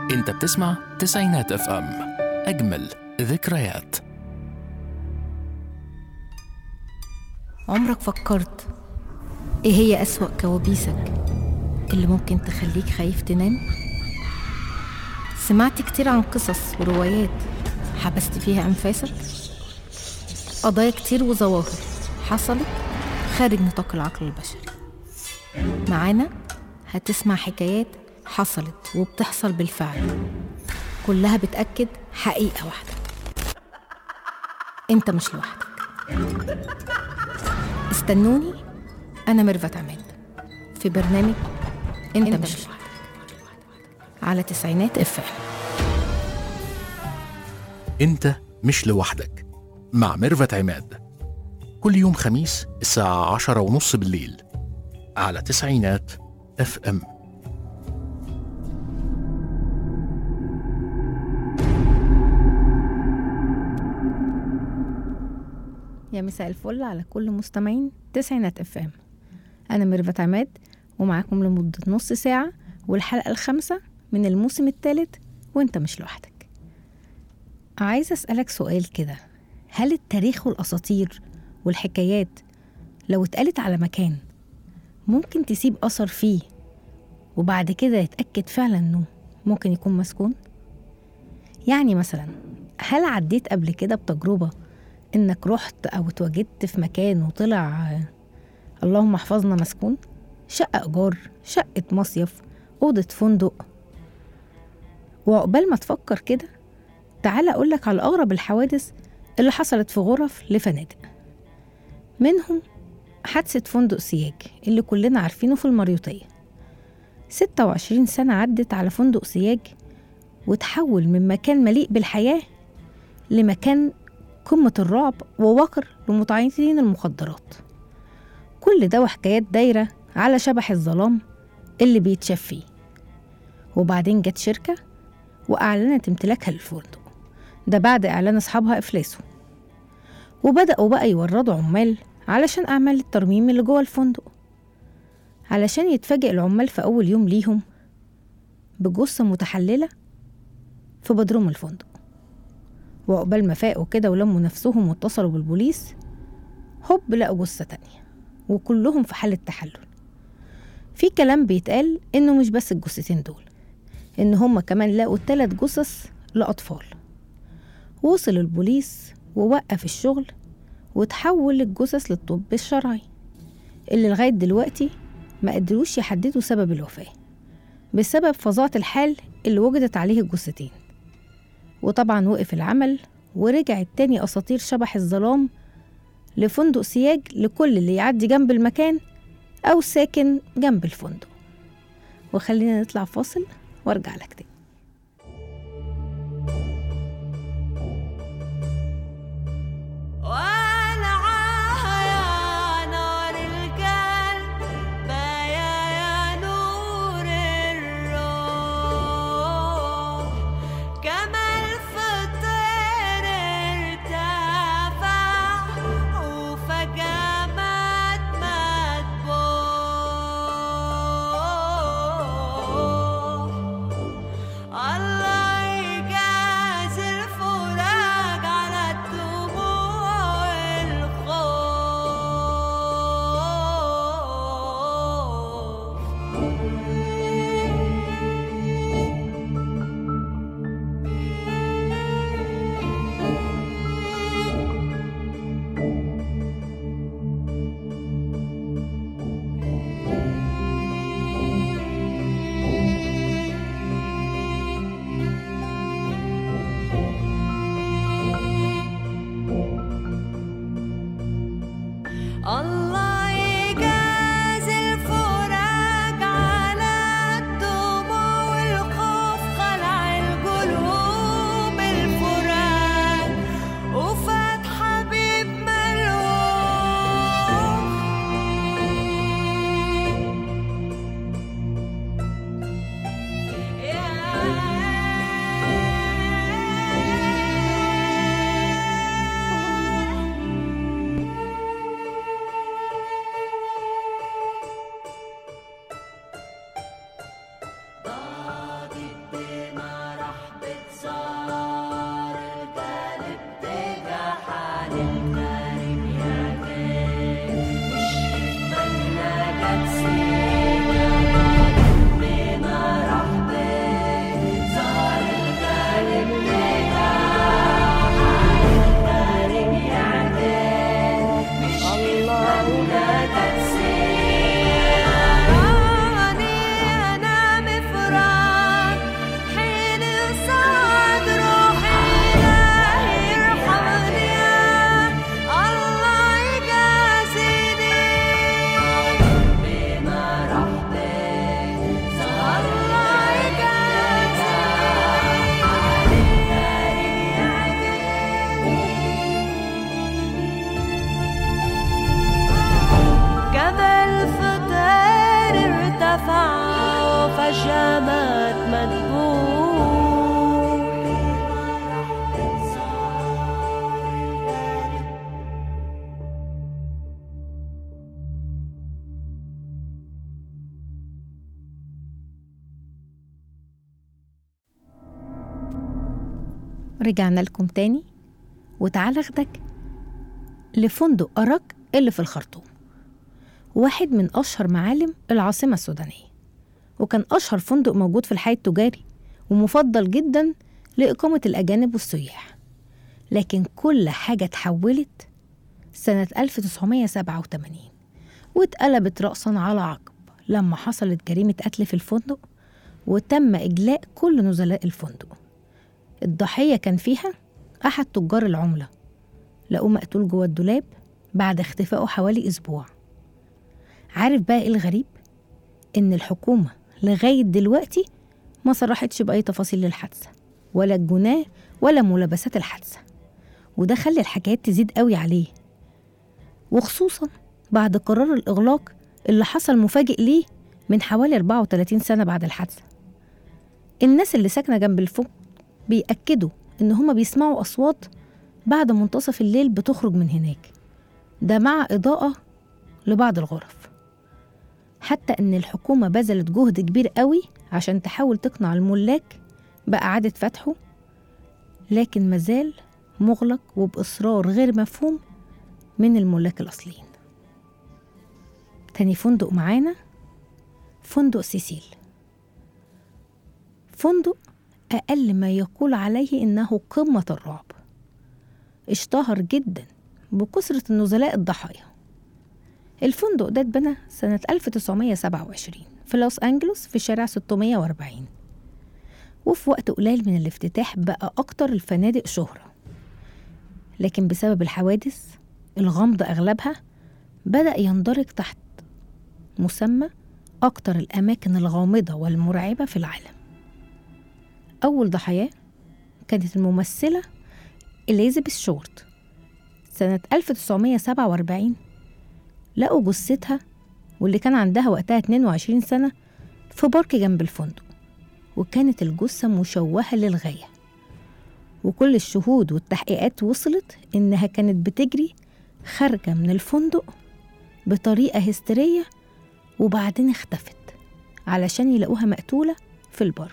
انت بتسمع تسعينات اف ام اجمل ذكريات عمرك فكرت ايه هي أسوأ كوابيسك اللي ممكن تخليك خايف تنام؟ سمعت كتير عن قصص وروايات حبست فيها أنفاسك؟ قضايا كتير وظواهر حصلت خارج نطاق العقل البشري معانا هتسمع حكايات حصلت وبتحصل بالفعل كلها بتأكد حقيقة واحدة انت مش لوحدك استنوني أنا ميرفت عماد في برنامج أنت, انت مش لوحدك على تسعينات اف انت مش لوحدك مع ميرفت عماد كل يوم خميس الساعة عشرة ونص بالليل على تسعينات اف ام يا مساء الفل على كل مستمعين تسعينات اف ام انا ميرفت عماد ومعاكم لمدة نص ساعة والحلقة الخامسة من الموسم الثالث وانت مش لوحدك عايزة اسألك سؤال كده هل التاريخ والأساطير والحكايات لو اتقالت على مكان ممكن تسيب أثر فيه وبعد كده يتأكد فعلا انه ممكن يكون مسكون؟ يعني مثلا هل عديت قبل كده بتجربة انك رحت او اتواجدت في مكان وطلع آه، اللهم احفظنا مسكون شقة ايجار شقة مصيف اوضة فندق وعقبال ما تفكر كده تعال اقولك على اغرب الحوادث اللي حصلت في غرف لفنادق منهم حادثة فندق سياج اللي كلنا عارفينه في المريوطية ستة وعشرين سنة عدت على فندق سياج وتحول من مكان مليء بالحياة لمكان قمة الرعب ووقر لمتعاطين المخدرات كل ده وحكايات دايرة على شبح الظلام اللي بيتشاف فيه وبعدين جت شركة وأعلنت امتلاكها للفندق ده بعد إعلان أصحابها إفلاسه وبدأوا بقى يوردوا عمال علشان أعمال الترميم اللي جوه الفندق علشان يتفاجئ العمال في أول يوم ليهم بجثة متحللة في بدروم الفندق وعقبال ما فاقوا كده ولموا نفسهم واتصلوا بالبوليس هوب لقوا جثة تانية وكلهم في حالة تحلل في كلام بيتقال إنه مش بس الجثتين دول إن هما كمان لقوا تلات جثث لأطفال وصل البوليس ووقف الشغل وتحول الجثث للطب الشرعي اللي لغاية دلوقتي ما قدروش يحددوا سبب الوفاة بسبب فظاعة الحال اللي وجدت عليه الجثتين وطبعا وقف العمل ورجعت تاني أساطير شبح الظلام لفندق سياج لكل اللي يعدي جنب المكان أو ساكن جنب الفندق وخلينا نطلع فاصل وارجع لك تاني ولعها يا نار القلب بايا يا نور الروح كما الفطر ارتفع وفجأة مات مذبوح ارتفع وفجأة مات مذبوح رجعنا لكم تاني وتعالى اخدك لفندق أراك اللي في الخرطوم واحد من أشهر معالم العاصمة السودانية وكان أشهر فندق موجود في الحي التجاري ومفضل جدا لإقامة الأجانب والسياح لكن كل حاجة اتحولت سنة 1987 واتقلبت رأسا على عقب لما حصلت جريمة قتل في الفندق وتم إجلاء كل نزلاء الفندق الضحية كان فيها أحد تجار العملة لقوه مقتول جوه الدولاب بعد اختفائه حوالي أسبوع عارف بقى إيه الغريب؟ إن الحكومة لغاية دلوقتي ما صرحتش بأي تفاصيل للحادثة ولا الجناه ولا ملابسات الحادثة وده خلى الحكايات تزيد قوي عليه وخصوصا بعد قرار الإغلاق اللي حصل مفاجئ ليه من حوالي 34 سنة بعد الحادثة الناس اللي ساكنة جنب الفندق بيأكدوا إن هما بيسمعوا أصوات بعد منتصف الليل بتخرج من هناك ده مع إضاءة لبعض الغرف حتى إن الحكومة بذلت جهد كبير قوي عشان تحاول تقنع الملاك بإعادة فتحه لكن مازال مغلق وبإصرار غير مفهوم من الملاك الأصليين تاني فندق معانا فندق سيسيل فندق أقل ما يقول عليه إنه قمة الرعب اشتهر جدا بكثرة النزلاء الضحايا الفندق ده اتبنى سنة 1927 في لوس أنجلوس في شارع 640 وفي وقت قليل من الافتتاح بقى أكتر الفنادق شهرة لكن بسبب الحوادث الغامضة أغلبها بدأ يندرج تحت مسمى أكتر الأماكن الغامضة والمرعبة في العالم أول ضحاياه كانت الممثلة إليزابيث شورت سنة 1947 لقوا جثتها واللي كان عندها وقتها 22 سنة في بارك جنب الفندق وكانت الجثة مشوهة للغاية وكل الشهود والتحقيقات وصلت إنها كانت بتجري خارجة من الفندق بطريقة هستيرية وبعدين اختفت علشان يلاقوها مقتولة في البارك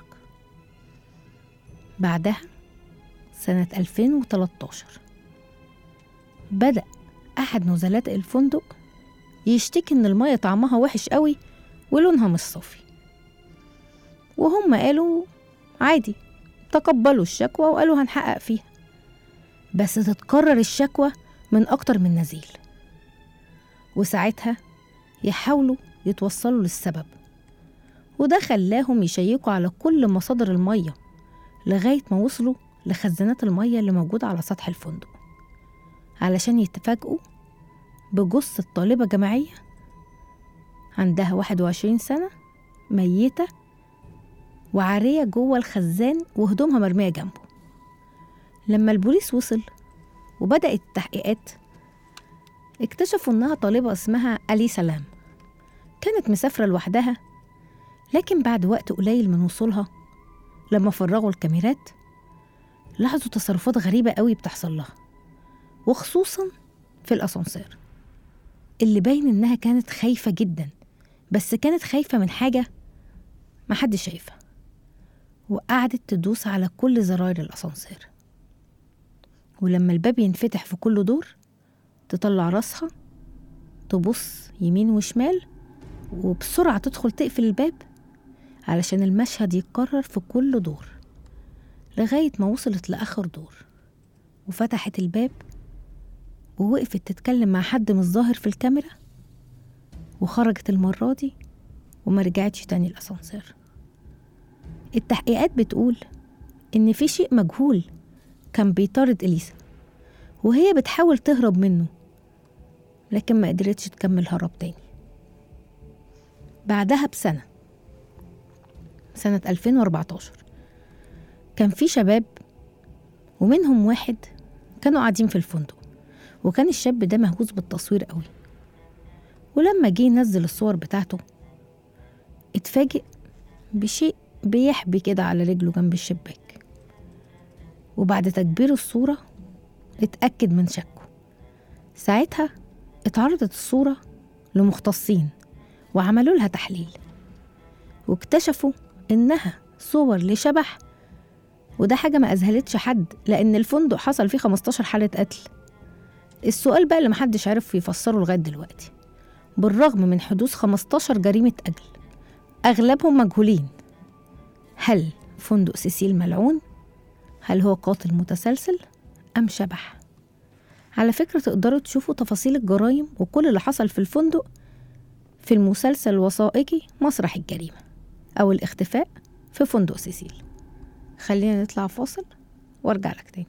بعدها سنة 2013 بدأ أحد نزلاء الفندق يشتكي إن المية طعمها وحش قوي ولونها مش صافي وهم قالوا عادي تقبلوا الشكوى وقالوا هنحقق فيها بس تتكرر الشكوى من أكتر من نزيل وساعتها يحاولوا يتوصلوا للسبب وده خلاهم يشيكوا على كل مصادر المية لغاية ما وصلوا لخزانات المية اللي موجودة على سطح الفندق علشان يتفاجئوا بجثة طالبة جامعية عندها 21 سنة ميتة وعارية جوه الخزان وهدومها مرمية جنبه لما البوليس وصل وبدأت التحقيقات اكتشفوا إنها طالبة اسمها ألي سلام كانت مسافرة لوحدها لكن بعد وقت قليل من وصولها لما فرغوا الكاميرات لاحظوا تصرفات غريبة قوي بتحصل لها وخصوصا في الأسانسير اللي باين إنها كانت خايفة جدا بس كانت خايفة من حاجة محدش شايفها وقعدت تدوس على كل زراير الأسانسير ولما الباب ينفتح في كل دور تطلع راسها تبص يمين وشمال وبسرعة تدخل تقفل الباب علشان المشهد يتكرر في كل دور لغاية ما وصلت لآخر دور وفتحت الباب ووقفت تتكلم مع حد مش ظاهر في الكاميرا وخرجت المرة دي وما رجعتش تاني الأسانسير التحقيقات بتقول إن في شيء مجهول كان بيطارد إليسا وهي بتحاول تهرب منه لكن ما قدرتش تكمل هرب تاني بعدها بسنة سنة 2014 كان في شباب ومنهم واحد كانوا قاعدين في الفندق وكان الشاب ده مهووس بالتصوير قوي ولما جه ينزل الصور بتاعته اتفاجئ بشيء بيحبي كده على رجله جنب الشباك وبعد تكبير الصورة اتأكد من شكه ساعتها اتعرضت الصورة لمختصين وعملوا لها تحليل واكتشفوا إنها صور لشبح وده حاجة ما أذهلتش حد لأن الفندق حصل فيه 15 حالة قتل السؤال بقى اللي محدش عرف يفسره لغاية دلوقتي بالرغم من حدوث 15 جريمة قتل أغلبهم مجهولين هل فندق سيسيل ملعون؟ هل هو قاتل متسلسل أم شبح؟ على فكرة تقدروا تشوفوا تفاصيل الجرائم وكل اللي حصل في الفندق في المسلسل الوثائقي مسرح الجريمة أو الاختفاء في فندق سيسيل خلينا نطلع فاصل وارجع لك تاني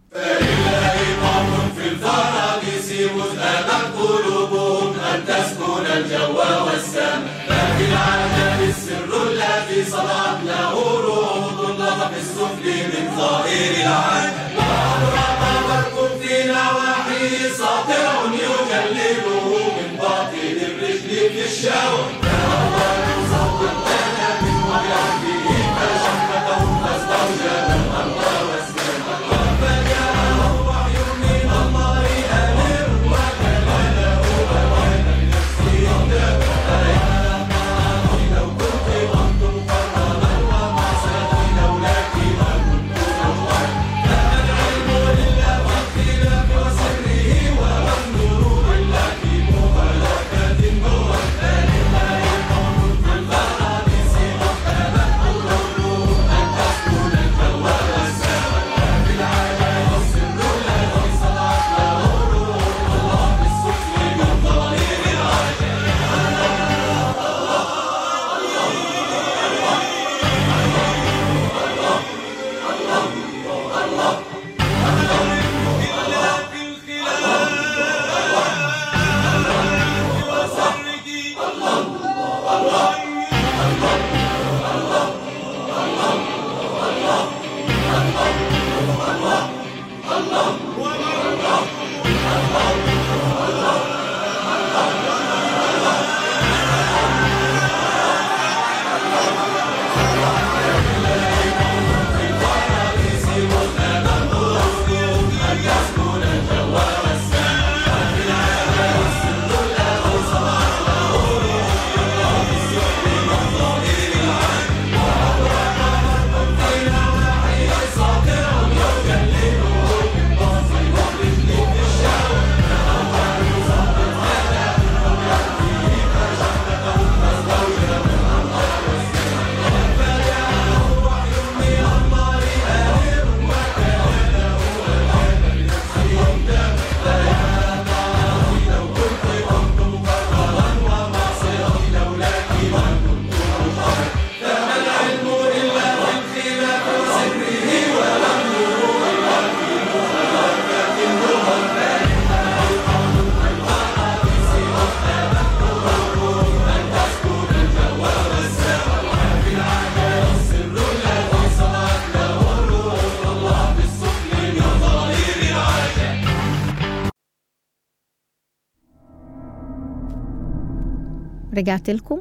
رجعت لكم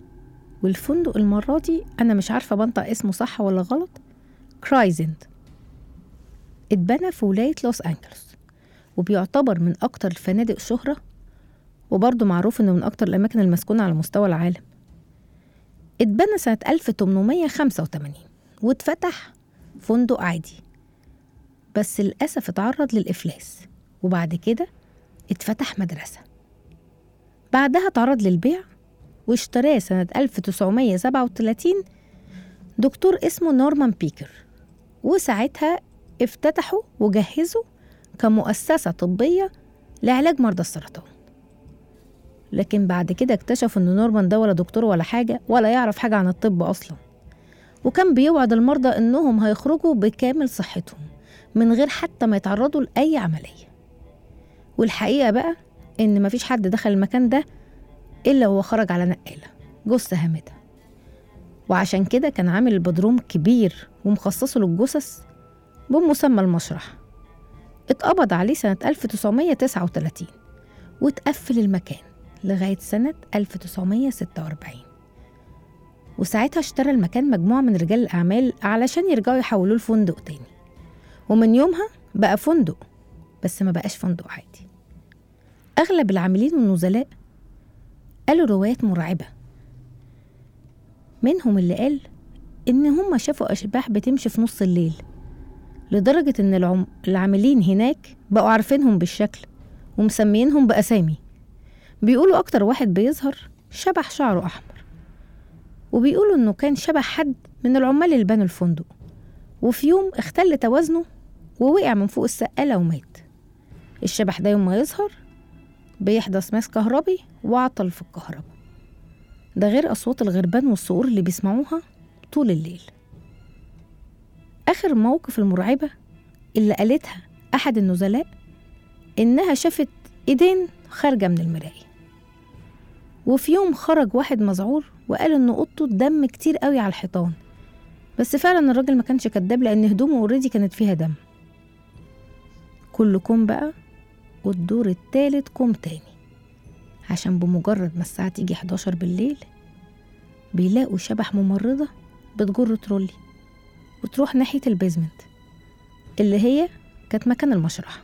والفندق المرة دي أنا مش عارفة بنطق اسمه صح ولا غلط كرايزند اتبنى في ولاية لوس أنجلوس وبيعتبر من أكتر الفنادق شهرة وبرضه معروف إنه من أكتر الأماكن المسكونة على مستوى العالم اتبنى سنة 1885 واتفتح فندق عادي بس للأسف اتعرض للإفلاس وبعد كده اتفتح مدرسة بعدها اتعرض للبيع واشتراه سنة 1937 دكتور اسمه نورمان بيكر وساعتها افتتحوا وجهزوا كمؤسسة طبية لعلاج مرضى السرطان لكن بعد كده اكتشفوا ان نورمان ده ولا دكتور ولا حاجة ولا يعرف حاجة عن الطب أصلا وكان بيوعد المرضى انهم هيخرجوا بكامل صحتهم من غير حتى ما يتعرضوا لأي عملية والحقيقة بقى إن مفيش حد دخل المكان ده إلا وهو خرج على نقالة جثة هامدة وعشان كده كان عامل البدروم كبير ومخصصه للجثث بمسمى المشرح اتقبض عليه سنة 1939 واتقفل المكان لغاية سنة 1946 وساعتها اشترى المكان مجموعة من رجال الأعمال علشان يرجعوا يحولوه لفندق تاني ومن يومها بقى فندق بس ما بقاش فندق عادي أغلب العاملين والنزلاء قالوا روايات مرعبة منهم اللي قال إن هم شافوا أشباح بتمشي في نص الليل لدرجة إن العم... العاملين هناك بقوا عارفينهم بالشكل ومسميينهم بأسامي بيقولوا أكتر واحد بيظهر شبح شعره أحمر وبيقولوا إنه كان شبه حد من العمال اللي بنوا الفندق وفي يوم اختل توازنه ووقع من فوق السقالة ومات الشبح ده يوم ما يظهر بيحدث ماس كهربي وعطل في الكهرباء ده غير أصوات الغربان والصقور اللي بيسمعوها طول الليل آخر موقف المرعبة اللي قالتها أحد النزلاء إنها شافت إيدين خارجة من المراية وفي يوم خرج واحد مذعور وقال إن أوضته دم كتير قوي على الحيطان بس فعلا الراجل ما كانش كداب لأن هدومه اوريدي كانت فيها دم كل كوم بقى والدور التالت كوم تاني عشان بمجرد ما الساعة تيجي 11 بالليل بيلاقوا شبح ممرضة بتجر ترولي وتروح ناحية البيزمنت اللي هي كانت مكان المشرحة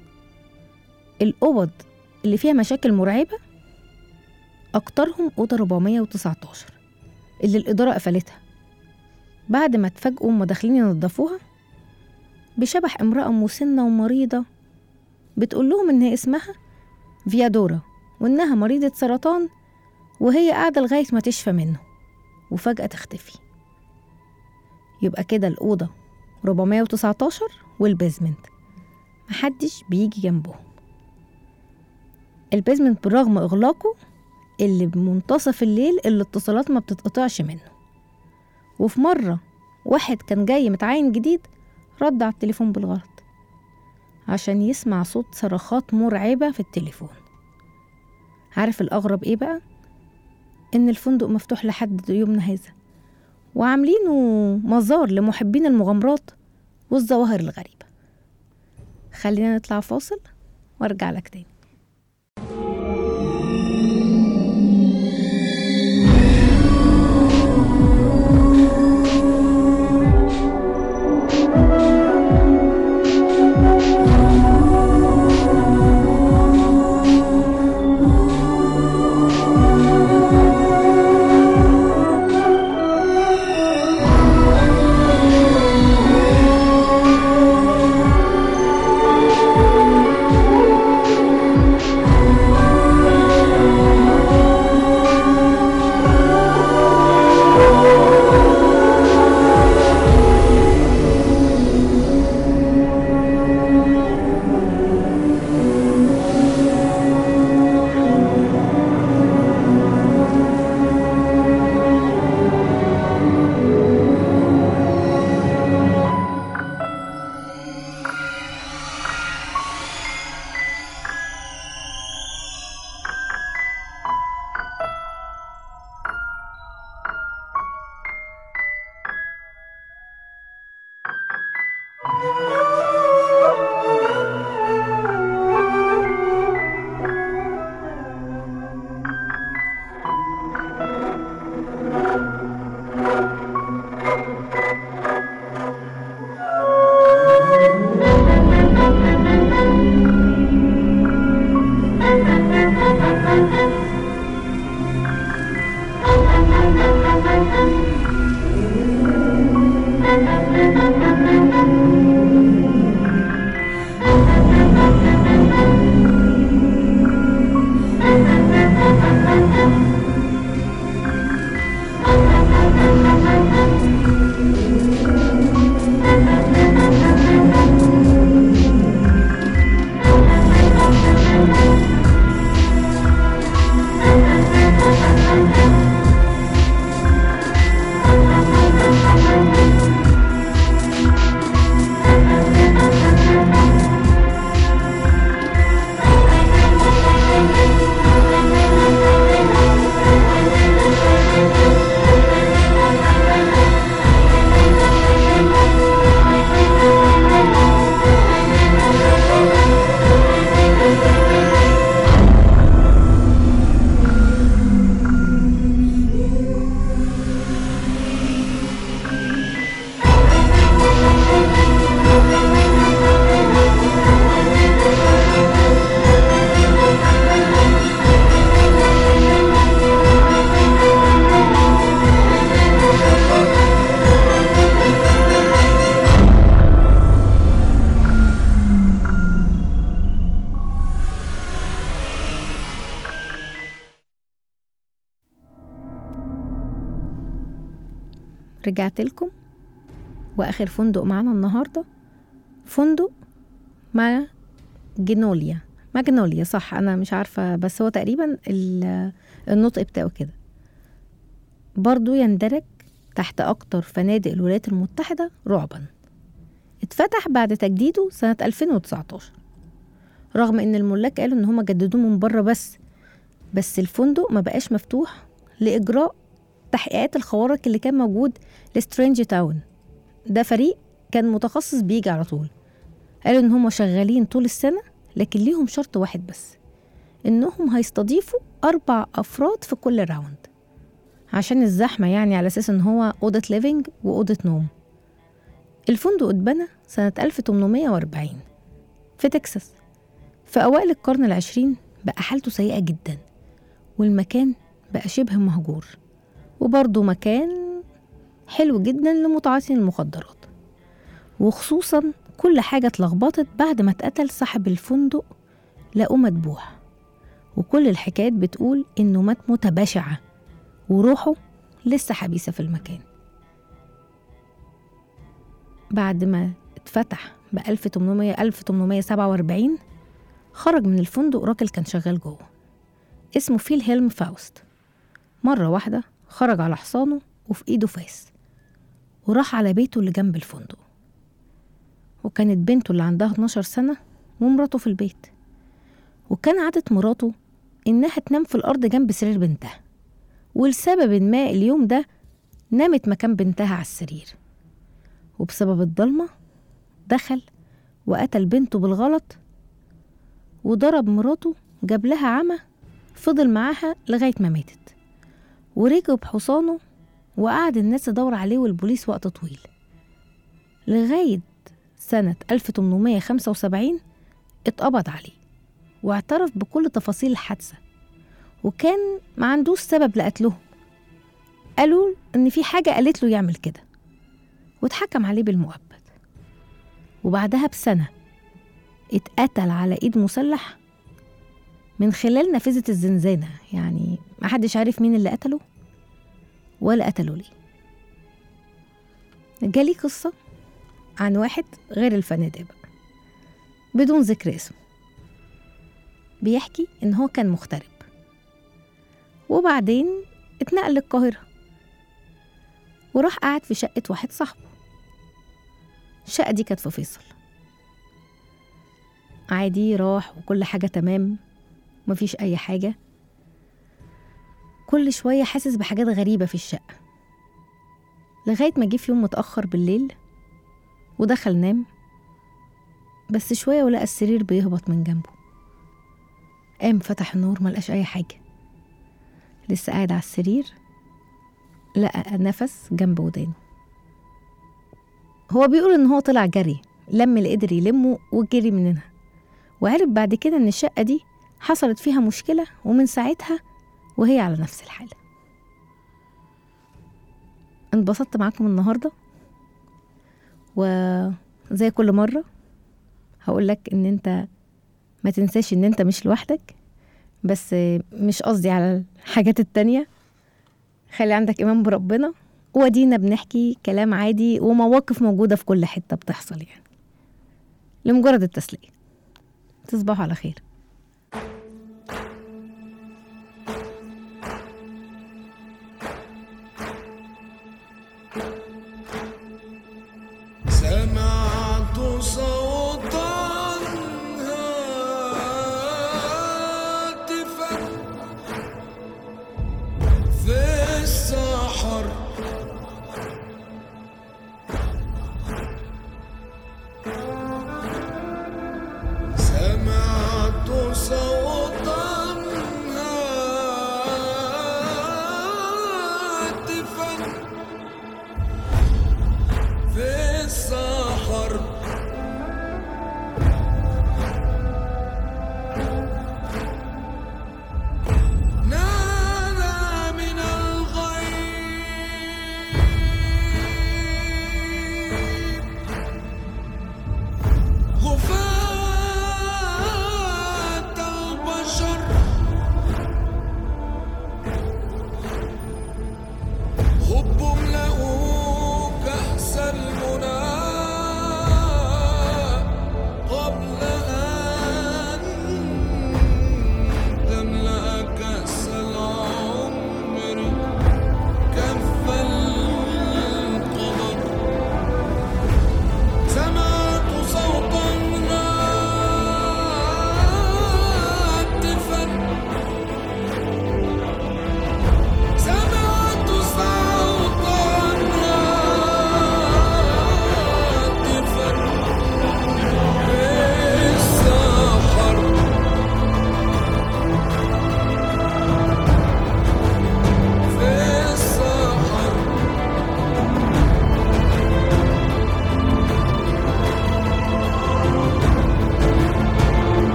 الأوض اللي فيها مشاكل مرعبة أكترهم أوضة 419 اللي الإدارة قفلتها بعد ما اتفاجئوا هما داخلين ينضفوها بشبح امرأة مسنة ومريضة بتقول لهم إن اسمها فيادورا وإنها مريضة سرطان وهي قاعدة لغاية ما تشفى منه وفجأة تختفي يبقى كده الأوضة 419 والبيزمنت محدش بيجي جنبهم البيزمنت برغم إغلاقه اللي بمنتصف الليل الاتصالات ما بتتقطعش منه وفي مرة واحد كان جاي متعين جديد رد على التليفون بالغلط عشان يسمع صوت صرخات مرعبة في التليفون عارف الأغرب إيه بقى؟ إن الفندق مفتوح لحد يومنا هذا وعاملينه مزار لمحبين المغامرات والظواهر الغريبة خلينا نطلع فاصل وارجع لك تاني رجعت لكم واخر فندق معانا النهارده فندق مع جنوليا ماجنوليا صح انا مش عارفه بس هو تقريبا ال- النطق بتاعه كده برضو يندرج تحت اكتر فنادق الولايات المتحده رعبا اتفتح بعد تجديده سنه 2019 رغم ان الملاك قالوا ان هما جددوه من بره بس بس الفندق ما بقاش مفتوح لاجراء تحقيقات الخوارق اللي كان موجود لسترينج تاون ده فريق كان متخصص بيجي على طول قالوا ان هم شغالين طول السنه لكن ليهم شرط واحد بس انهم هيستضيفوا اربع افراد في كل راوند عشان الزحمه يعني على اساس ان هو اوضه ليفينج واوضه نوم الفندق اتبنى سنه 1840 في تكساس في اوائل القرن العشرين بقى حالته سيئه جدا والمكان بقى شبه مهجور وبرضه مكان حلو جدا لمتعاطي المخدرات وخصوصا كل حاجة اتلخبطت بعد ما اتقتل صاحب الفندق لقوه مدبوح وكل الحكايات بتقول إنه مات موتة بشعة وروحه لسه حبيسة في المكان بعد ما اتفتح ب 1800 1847 خرج من الفندق راجل كان شغال جوه اسمه فيل هيلم فاوست مرة واحدة خرج على حصانه وفي إيده فاس وراح على بيته اللي جنب الفندق وكانت بنته اللي عندها 12 سنة ومراته في البيت وكان عادة مراته إنها تنام في الأرض جنب سرير بنتها ولسبب ما اليوم ده نامت مكان بنتها على السرير وبسبب الضلمة دخل وقتل بنته بالغلط وضرب مراته جاب لها عمى فضل معاها لغاية ما ماتت وركب حصانه وقعد الناس تدور عليه والبوليس وقت طويل لغاية سنة 1875 اتقبض عليه واعترف بكل تفاصيل الحادثة وكان ما عندوش سبب لقتله قالوا إن في حاجة قالت له يعمل كده واتحكم عليه بالمؤبد وبعدها بسنة اتقتل على إيد مسلح من خلال نافذة الزنزانة يعني محدش عارف مين اللي قتله ولا قتله ليه جالي قصة عن واحد غير الفنادق بقى بدون ذكر اسمه بيحكي إن هو كان مغترب وبعدين اتنقل للقاهرة وراح قعد في شقة واحد صاحبه الشقة دي كانت في فيصل عادي راح وكل حاجة تمام مفيش أي حاجة كل شوية حاسس بحاجات غريبة في الشقة لغاية ما جه في يوم متأخر بالليل ودخل نام بس شوية ولقى السرير بيهبط من جنبه قام فتح النور ملقاش أي حاجة لسه قاعد على السرير لقى نفس جنب ودانه هو بيقول إن هو طلع جري لم اللي قدر يلمه وجري منها وعرف بعد كده إن الشقة دي حصلت فيها مشكلة ومن ساعتها وهي على نفس الحالة انبسطت معاكم النهاردة وزي كل مرة هقولك ان انت ما تنساش ان انت مش لوحدك بس مش قصدي على الحاجات التانية خلي عندك ايمان بربنا ودينا بنحكي كلام عادي ومواقف موجودة في كل حتة بتحصل يعني لمجرد التسلية تصبحوا على خير